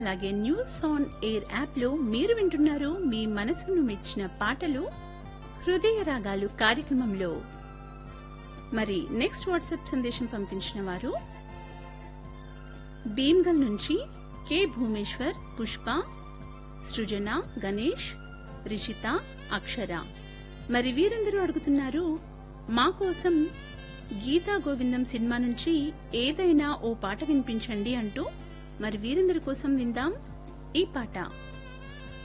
అలాగే news on air app లో మీరు వింటున్నారు మీ మనసును మెచ్చిన పాటలు హృదయ రాగాలు కార్యక్రమంలో మరి నెక్స్ట్ వాట్సాప్ సందేశం పంపించిన వారు భీమ్గల్ నుంచి కె భూమేశ్వర్ పుష్ప సృజన గణేష్ రిషిత అక్షర మరి వీరందరూ అడుగుతున్నారు మా కోసం గీతా గోవిందం సినిమా నుంచి ఏదైనా ఓ పాట వినిపించండి అంటూ మరి వీరందరి కోసం విందాం ఈ పాట